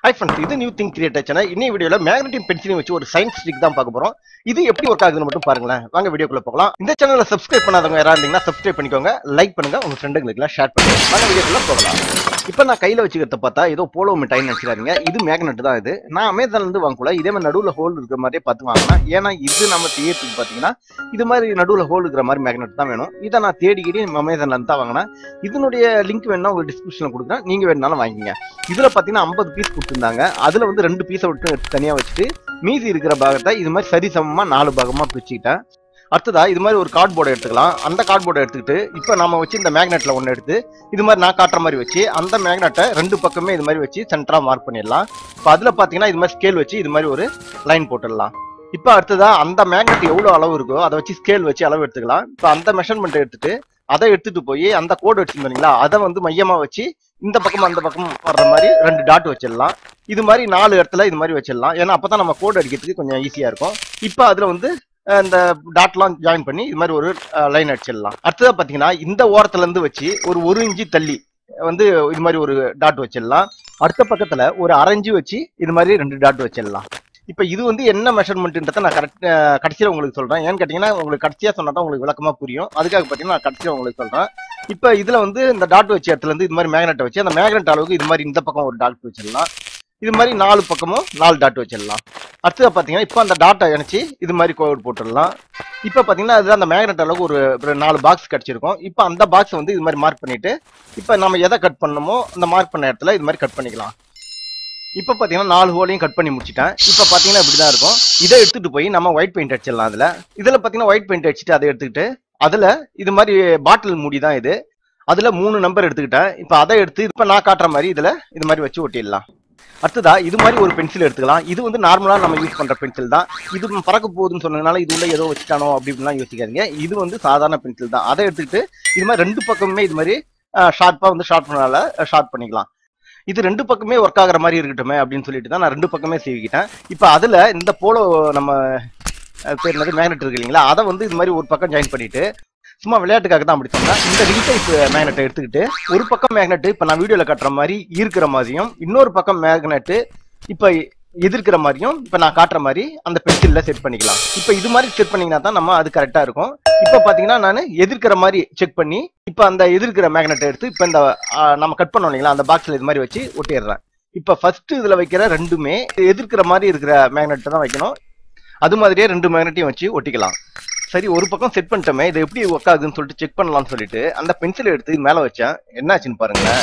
High friends இது new thing create channel இன்னி வீடியோல மேக்னெட்டிக் பென்சிலையும் வச்சு ஒரு சயின்ஸ் ட்ரிக் தான் பார்க்க போறோம் இது எப்படி ஒர்க் ஆகுதுன்னு மட்டும் பாருங்களேன் வாங்க வீடியோக்குள்ள போகலாம் இந்த சேனலை சப்ஸ்கிரைப் பண்ணாதவங்க யாரா இருந்தீங்கன்னா சப்ஸ்கிரைப் பண்ணிக்கோங்க லைக் பண்ணுங்க உங்க ஃப்ரெண்டுங்களுக்கு ஷேர் பண்ணுங்க வாங்க வீடியோக்குள்ள போகலாம் இப்போ நான் கையில வச்சுக்கிறத பார்த்தா ஏதோ போலோ மிட்டாய்னு நினைச்சிடாதீங்க இது மேக்னெட் தான் இது நான் அமேசான்ல இருந்து வாங்கல இதே மாதிரி நடுவுல ஹோல் இருக்கிற மாதிரியே பார்த்து வாங்கினேன் ஏன்னா இது நம்ம தேர்த்துக்கு பாத்தீங்கன்னா இது மாதிரி நடுவுல ஹோல் இருக்கிற மாதிரி மேக்னெட் தான் வேணும் இதை நான் தேடிக்கிடி அமேசான்ல இருந்து தான் வாங்கினேன் இதனுடைய லிங்க் வேணா ஒரு டிஸ்கிரிப்ஷன்ல கொடுக்குறேன் நீங்க வேணாலும் வாங்கிக்கங்க இதுல பாத்தீங்கன்னா ஐம்பது பீஸ் கொடுத்துருந்தாங்க அதுல வந்து ரெண்டு பீஸை விட்டு எடுத்து தனியா வச்சுட்டு மீதி இருக்கிற பாகத்தை இது மாதிரி சரி சமமா நாலு பாகமா பிரிச்சுக்கிட்டேன் அடுத்ததா இது மாதிரி ஒரு கார்ட்போர்டை எடுத்துக்கலாம் அந்த கார்ட்போர்டை எடுத்துக்கிட்டு இப்போ நம்ம வச்சு இந்த மேக்னெட்ல ஒன்று எடுத்து இது மாதிரி நான் காட்டுற மாதிரி வச்சு அந்த மேக்னெட்டை ரெண்டு பக்கமே இது மாதிரி வச்சு சென்டரா மார்க் பண்ணிடலாம் இப்போ அதுல பாத்தீங்கன்னா இது மாதிரி ஸ்கேல் வச்சு இது மாதிரி ஒரு லைன் போட்டுடலாம் இப்போ அடுத்ததா அந்த மேக்னெட் எவ்வளவு அளவு இருக்கோ அதை வச்சு ஸ்கேல் வச்சு அளவு எடுத்துக்கலாம் இப்போ அந்த மெஷர்மெண்ட் எடுத்துட்டு அதை எடுத்துட்டு போய் அந்த கோடு வச்சிருந்தீங்களா அதை வந்து மையமா வச்சு இந்த பக்கம் அந்த பக்கம் வர்ற மாதிரி ரெண்டு டாட் வச்சிடலாம் இது மாதிரி நாலு இடத்துல இது மாதிரி வச்சிடலாம் ஏன்னா அப்பதான் நம்ம கோடு அடிக்கிறதுக்கு கொஞ்சம் ஈஸியா இருக்கும் இப்போ அதுல வந்து அஹ், இந்த டாட்லாம் ஜாயின் பண்ணி இது மாதிரி ஒரு லைன் அடிச்சிடலாம் அடுத்ததா பாத்தீங்கன்னா இந்த ஓரத்துல இருந்து வச்சு ஒரு ஒரு இன்ச்சு தள்ளி வந்து இது மாதிரி ஒரு டாட் வச்சிடலாம் அடுத்த பக்கத்துல ஒரு அரை இன்ச்சு வச்சு இது மாதிரி ரெண்டு டாட் வச்சிடலாம் இப்ப இது வந்து என்ன மெஷர்மெண்ட்ன்றத நான் கரெக்ட் கடைசியில உங்களுக்கு சொல்றேன் ஏன்னு கேட்டீங்கன்னா உங்களுக்கு கடைசியா சொன்னா தான் உங்களுக்கு விளக்கமா புரியும் அதுக்காக பாத்தீங்கன்னா நான் கடைசியா உங்களுக்கு சொல்றேன் இப்ப இதுல வந்து இந்த டாட் வச்ச இடத்துல இருந்து இது மாதிரி மேக்னெட் வச்சு அந்த மேக்னெட் அளவுக்கு இது மாதிரி இந்த பக்கம் ஒரு டாட் வச்சிடலாம் இது மாதிரி நாலு பக்கமும் நாலு டாட் வச்சிடலாம் அடுத்தது பாத்தீங்கன்னா இப்போ அந்த டாட்டை இணைச்சு இது மாதிரி கோட் போட்டுடலாம் இப்போ பாத்தீங்கன்னா அது அந்த மேக்னெட் அளவுக்கு ஒரு ஒரு நாலு பாக்ஸ் கிடைச்சிருக்கும் இப்போ அந்த பாக்ஸ் வந்து இது மாதிரி மார்க் பண்ணிட்டு இப்போ நம்ம எதை கட் பண்ணணுமோ அந்த மார்க் பண்ண இடத்துல இது மாதிரி கட் பண்ணிக்கலாம் இப்போ பாத்தீங்கன்னா நாலு ஹோலையும் கட் பண்ணி முடிச்சிட்டேன் இப்போ பாத்தீங்கன்னா இப்படிதான் இருக்கும் இதை எடுத்துட்டு போய் நம்ம ஒயிட் பெயிண்ட் அடிச்சிடலாம் அதுல இதுல பாத்தீங்கன்னா ஒயிட் பெயிண்ட் அடிச்சுட்டு அதை எடுத்துக்கிட்டு அதுல இது மாதிரி பாட்டில் மூடி தான் இது அதுல மூணு நம்பர் எடுத்துக்கிட்டேன் இப்போ அதை எடுத்து இப்போ நான் காட்டுற மாதிரி இதுல இது மாதிரி வச்சு ஒட்டிடலாம் அடுத்ததா இது மாதிரி ஒரு பென்சில் எடுத்துக்கலாம் இது வந்து நார்மலா நம்ம யூஸ் பண்ற பென்சில் தான் இது பறக்க போகுதுன்னு சொன்னதுனால இது உள்ள ஏதோ வச்சுட்டானோ அப்படி இப்படிலாம் யோசிக்காதீங்க இது வந்து சாதாரண பென்சில் தான் அதை எடுத்துக்கிட்டு இது மாதிரி ரெண்டு பக்கமுமே இது மாதிரி ஷார்ப்பா வந்து ஷார்ட் பண்ணால ஷார்ட் பண்ணிக்கலாம் இது ரெண்டு பக்கமே ஒர்க் ஆகுற மாதிரி இருக்கட்டுமே அப்படின்னு சொல்லிட்டு தான் நான் ரெண்டு பக்கமே சீவிக்கிட்டேன் இப்போ அதுல இந்த போலோ நம்ம அஹ், பேர் என்னது மேக்னெட் இருக்கு இல்லைங்களா அதை வந்து இது மாதிரி ஒரு பக்கம் ஜாயின் பண்ணிட்டு சும்மா விளையாட்டுக்காக தான் அப்படி சொன்னேன் இந்த ரிங் டைப் மேக்னெட்டை எடுத்துக்கிட்டு ஒரு பக்கம் மேக்னெட் இப்போ நான் வீடியோல காட்டுற மாதிரி இருக்கிற மாதிரியும் இன்னொரு பக்கம் மேக்னெட் இப்போ எதிர்க்கிற மாதிரியும் இப்போ நான் காட்டுற மாதிரி அந்த பென்சில்ல செட் பண்ணிக்கலாம் இப்போ இது மாதிரி செட் பண்ணீங்கன்னா தான் நம்ம அது கரெக்டா இருக்கும் இப்போ பாத்தீங்கன்னா நான் எதிர்க்கிற மாதிரி செக் பண்ணி இப்போ அந்த எதிர்க்கிற மேக்னெட்டை எடுத்து இப்போ இந்த ஆ, நம்ம கட் பண்ணோம் இல்லைங்களா அந்த பாக்ஸ்ல இது மாதிரி வச்சு ஒட்டிடுறேன் இப்போ ஃபர்ஸ்ட் இதுல வைக்கிற ரெண்டுமே எதிர்க்கிற மாதிரி இருக்கிற மேக்னெட்டை தான் வைக்கணும் அது மாதிரியே ரெண்டு மேக்னெட்டையும் வச்சு ஒட்டிக்கலாம் சரி ஒரு பக்கம் செட் பண்ணிட்டோமே இது எப்படி ஒர்க் ஆகுதுன்னு சொல்லிட்டு செக் பண்ணலாம்னு சொல்லிட்டு அந்த பென்சிலை எடுத்து இது மேல வச்சேன் என்னாச்சுன்னு பாருங்களேன்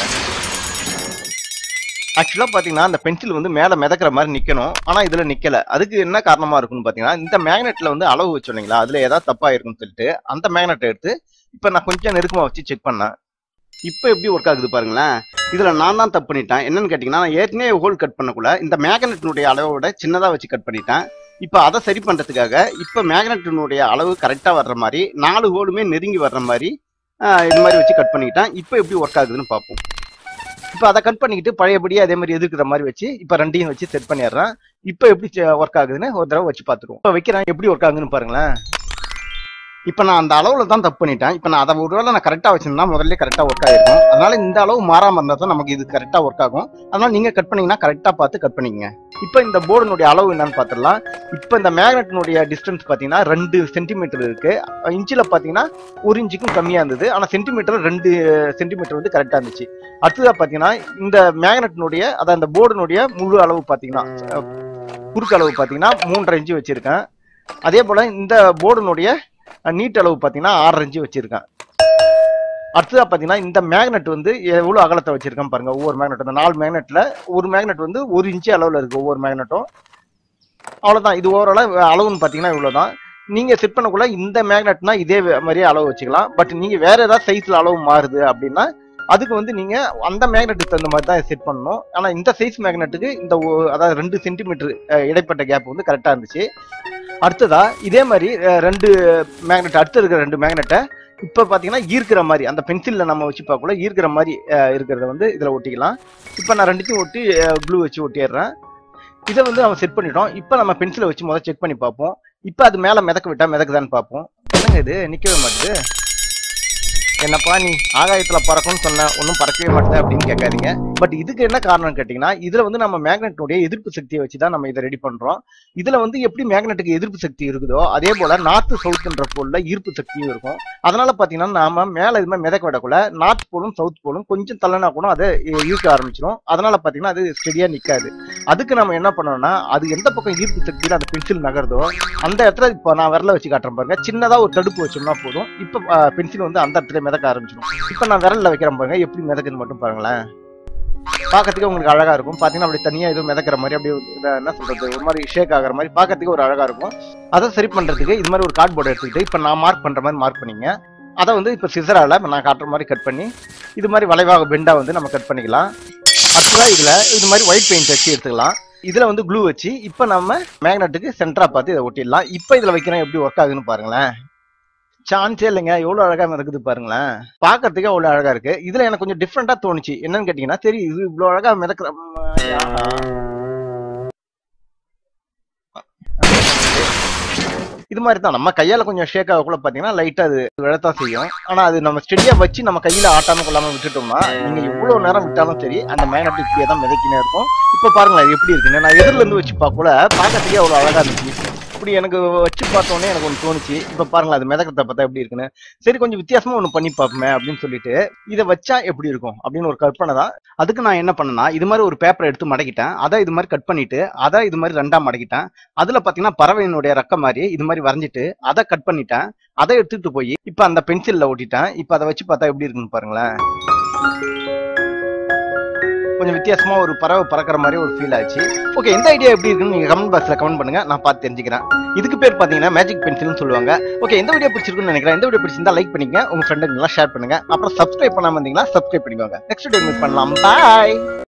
ஆக்சுவலா பாத்தீங்கன்னா அந்த பென்சில் வந்து மேல மிதக்கிற மாதிரி நிக்கணும் ஆனா இதுல நிக்கல அதுக்கு என்ன காரணமா இருக்கும்னு பாத்தீங்கன்னா இந்த மேக்னெட்ல வந்து அளவு வச்சோம் இல்லைங்களா அதுல ஏதாவது தப்பா இருக்குன்னு சொல்லிட்டு அந்த மேக்னெட்டை எடுத்து இப்ப நான் கொஞ்சம் நெருக்கமா வச்சு செக் பண்ணேன் இப்போ எப்படி ஒர்க் ஆகுது பாருங்களேன் இதுல நான் தான் தப்பு பண்ணிட்டேன் என்னன்னு கேட்டீங்கன்னா நான் ஏற்கனவே ஹோல் கட் பண்ணக்குள்ள இந்த மேக்னெட்டினுடைய அளவோட சின்னதா வச்சு கட் பண்ணிட்டேன் இப்போ அதை சரி பண்றதுக்காக இப்போ மேக்னெட்டினுடைய அளவு கரெக்டா வர்ற மாதிரி நாலு ஹோலுமே நெருங்கி வர்ற மாதிரி ஆஹ், இது மாதிரி வச்சு கட் பண்ணிக்கிட்டேன் இப்போ எப்படி ஒர்க் ஆகுதுன்னு பார்ப்போம் இப்போ அதை கட் பண்ணிக்கிட்டு பழையபடியே அதே மாதிரி எதிர்க்கிற மாதிரி வச்சு இப்போ ரெண்டையும் வச்சு செட் பண்ணிடுறேன் இப்போ எப்படி ஒர்க் ஆகுதுன்னு ஒரு தடவை வச்சு பார்த்துருவோம் இப்போ வைக்கிறேன் எப்படி ஒர்க் ஆகுதுன்னு பாருங்களேன் இப்போ நான் அந்த அளவுல தான் தப்பு பண்ணிட்டேன் இப்போ நான் அதை ஒருவேளை நான் கரெக்டாக வச்சிருந்தா முதல்ல கரெக்டாக ஒர்க் ஆகிருக்கும் அதனால இந்த அளவு மாறாம இருந்தால் தான் நமக்கு இது கரெக்டாக ஒர்க் ஆகும் அதனால நீங்க கட் பண்ணீங்கன்னா கரெக்டாக பார்த்து கட் பண்ணிக்கங்க இப்போ இந்த போர்டினுடைய அளவு என்னன்னு பார்த்துடலாம் இப்போ இந்த மேக்னெட்டினுடைய டிஸ்டன்ஸ் பார்த்தீங்கன்னா ரெண்டு சென்டிமீட்டர் இருக்கு இன்ச்சில் பார்த்தீங்கன்னா ஒரு இன்ச்சுக்கும் கம்மியாக இருந்தது ஆனால் சென்டிமீட்டர் ரெண்டு சென்டிமீட்டர் வந்து கரெக்டாக இருந்துச்சு அடுத்ததாக பார்த்தீங்கன்னா இந்த மேக்னெட்டினுடைய அதாவது அந்த போர்டினுடைய முழு அளவு பார்த்தீங்கன்னா அஹ், குறுக்கு அளவு பார்த்தீங்கன்னா மூன்றரை இன்ச்சு வச்சிருக்கேன் அதே போல இந்த போர்டினுடைய நீட் அளவு பார்த்தீங்கன்னா ஆறரை இன்ச்சு வச்சிருக்கேன் அடுத்ததா பார்த்தீங்கன்னா இந்த மேக்னெட் வந்து எவ்வளோ அகலத்தை வச்சிருக்கேன் பாருங்க ஒவ்வொரு மேக்னெட் அந்த நாலு மேக்னெட்ல ஒரு மேக்னெட் வந்து ஒரு இன்ச்சு அளவில் இருக்கு ஒவ்வொரு மேக்னெட்டும் அவ்வளோதான் இது ஓவராலாக அளவுன்னு பார்த்தீங்கன்னா இவ்வளோதான் நீங்க செட் பண்ணக்குள்ள இந்த மேக்னெட்னா இதே வே- மாதிரியே அளவு வச்சுக்கலாம் பட் நீங்க வேற ஏதாவது சைஸ்ல அளவு மாறுது அப்படின்னா அதுக்கு வந்து நீங்க அந்த மேக்னெட்டுக்கு தகுந்த மாதிரி தான் செட் பண்ணணும் ஆனா இந்த சைஸ் மேக்னெட்டுக்கு இந்த ஒ- அதாவது ரெண்டு சென்டிமீட்டர் இடைப்பட்ட கேப் வந்து கரெக்டா இருந்துச்சு அடுத்ததா இதே மாதிரி அஹ், ரெண்டு மேக்னெட் அடுத்து இருக்கிற ரெண்டு மேக்னெட்டை இப்போ பார்த்தீங்கன்னா ஈர்க்கிற மாதிரி அந்த பென்சிலில் நம்ம வச்சு பார்க்கல ஈர்க்கிற மாதிரி அஹ், இருக்கிறத வந்து இதில் ஒட்டிக்கலாம் இப்போ நான் ரெண்டுத்தையும் ஒட்டி க்ளூ வச்சு ஒட்டிடுறேன் இதை வந்து நம்ம செட் பண்ணிட்டோம் இப்போ நம்ம பென்சிலை வச்சு முதல்ல செக் பண்ணி பார்ப்போம் இப்போ அது மேலே மிதக்க விட்டா மிதக்குதான்னு பார்ப்போம் என்னங்க இது நிற்கவே மாட்டுது என்னப்பா நீ ஆகாயத்துல பறக்கும்னு சொன்ன ஒன்றும் பறக்கவே மாட்டேன் அப்படின்னு கேட்காதீங்க பட் இதுக்கு என்ன காரணம் கேட்டீங்கன்னா இதுல வந்து நம்ம மேக்னெட்டுடைய எதிர்ப்பு சக்தியை வச்சு தான் நம்ம இதை ரெடி பண்றோம் இதுல வந்து எப்படி மேக்னெட்டுக்கு எதிர்ப்பு சக்தி இருக்குதோ அதே போல நார்த் சவுத்ன்ற போல்ல ஈர்ப்பு சக்தியும் இருக்கும் அதனால பாத்தீங்கன்னா நாம மேல இது மாதிரி மிதக்க விடக்குள்ள நார்த் போலும் சவுத் போலும் கொஞ்சம் தள்ளனா கூட அதை ஈர்க்க ஆரம்பிச்சிடும் அதனால பாத்தீங்கன்னா அது ஸ்டெடியா நிக்காது அதுக்கு நம்ம என்ன பண்ணோம்னா அது எந்த பக்கம் ஈர்ப்பு சக்தியில அந்த பென்சில் நகருதோ அந்த இடத்துல இப்போ நான் விரல வச்சு காட்டுறேன் பாருங்க சின்னதா ஒரு தடுப்பு வச்சோம்னா போதும் இப்போ பென்சில் வந்து அந்த இடத்துல மிதக்க ஆரம்பிச்சிடும் இப்போ நான் விரல்ல வைக்கிறேன் பாருங்க எப்படி மிதக்குதுன்னு மட்டும் பாருங்களேன் பார்க்கறதுக்கு உங்களுக்கு அழகா இருக்கும் பாத்தீங்கன்னா அப்படி தனியா எதுவும் மிதக்கிற மாதிரி அப்படியே இத என்ன சொல்றது ஒரு மாதிரி ஷேக் ஆகுற மாதிரி பார்க்கறதுக்கு ஒரு அழகா இருக்கும் அதை சரி பண்றதுக்கு இது மாதிரி ஒரு கார்ட்போர்டு எடுத்துக்கிட்டு இப்போ நான் மார்க் பண்ற மாதிரி மார்க் பண்ணிங்க அதை வந்து இப்போ சிசரால நான் காட்டுற மாதிரி கட் பண்ணி இது மாதிரி வளைவாக பெண்டா வந்து நம்ம கட் பண்ணிக்கலாம் அடுத்ததா இதுல இது மாதிரி ஒயிட் பெயிண்ட் வச்சு எடுத்துக்கலாம் இதுல வந்து க்ளூ வச்சு இப்போ நம்ம மேக்னெட்டுக்கு சென்டரா பார்த்து இதை ஒட்டிடலாம் இப்போ இதுல வைக்கிறேன் எப்படி ஒர்க் ஆகுதுன்னு பாருங்களேன் சான்ஸே இல்லைங்க எவ்வளவு அழகா இருக்குது பாருங்களேன் பாக்கிறதுக்கே அவ்வளவு அழகா இருக்கு இதுல எனக்கு கொஞ்சம் டிஃப்ரெண்டா தோணுச்சு என்னன்னு கேட்டீங்கன்னா சரி இது இவ்வளவு அழகா மிதக்கிற மாதிரி, ஆஹா. இது மாதிரி தான் நம்ம கையால கொஞ்சம் ஷேக் ஆகக்குள்ள பாத்தீங்கன்னா லைட்டா அது விழத்தான் செய்யும் ஆனா அது நம்ம ஸ்டெடியா வச்சு நம்ம கையில ஆட்டாம கொள்ளாம விட்டுட்டோம்னா நீங்க எவ்வளவு நேரம் விட்டாலும் சரி அந்த மேக்னெட்டிக் இப்படியே தான் மிதக்கினே இருக்கும் இப்ப பாருங்களேன் இது எப்படி இருக்குன்னு நான் எதிரில இருந்து வச்சு பார்க்கல பார்க்கறதுக்கே அவ்வளவு அழகா இருந்துச்சு இப்படி எனக்கு வச்சு பார்த்தோன்னே எனக்கு ஒன்று தோணுச்சு இப்ப பாருங்களேன் அது மிதக்கத்தை பார்த்தா எப்படி இருக்குன்னு சரி கொஞ்சம் வித்தியாசமா ஒன்று பண்ணி பார்ப்போமே அப்படின்னு சொல்லிட்டு இதை வச்சா எப்படி இருக்கும் அப்படின்னு ஒரு கற்பனை தான் அதுக்கு நான் என்ன பண்ணேன்னா இது மாதிரி ஒரு பேப்பரை எடுத்து மடக்கிட்டேன் அதை இது மாதிரி கட் பண்ணிட்டு அதை இது மாதிரி ரெண்டா மடக்கிட்டேன் அதுல பாத்தீங்கன்னா பறவையினுடைய ரெக்க மாதிரி இது மாதிரி வரைஞ்சிட்டு அதை கட் பண்ணிட்டேன் அதை எடுத்துட்டு போய் இப்ப அந்த பென்சில்ல ஒட்டிட்டேன் இப்ப அதை வச்சு பார்த்தா எப்படி இருக்குன்னு பாருங்களேன் கொஞ்சம் வித்தியாசமா ஒரு பறவை பறக்கிற மாதிரி ஒரு ஃபீல் ஆச்சு ஓகே இந்த ஐடியா எப்படி இருக்குன்னு நீங்க கமெண்ட் பாக்ஸ்ல கமெண்ட் பண்ணுங்க நான் பார்த்து தெரிஞ்சுக்கிறேன் இதுக்கு பேர் பாத்தீங்கன்னா மேஜிக் பென்சில்னு சொல்லுவாங்க ஓகே இந்த வீடியோ பிடிச்சிருக்குன்னு நினைக்கிறேன் இந்த வீடியோ பிடிச்சிருந்தா லைக் பண்ணிக்கங்க உங்க ஃப்ரெண்டுங்க எல்லாம் ஷேர் பண்ணுங்க அப்புறம் சப்ஸ்கிரைப் பண்ணாம இருந்தீங்கன்னா சப்ஸ்கிரைப் பண்ணிக்கோங்க நெக்ஸ்ட் வீடியோ மீட் பண்ணலாம் பாய்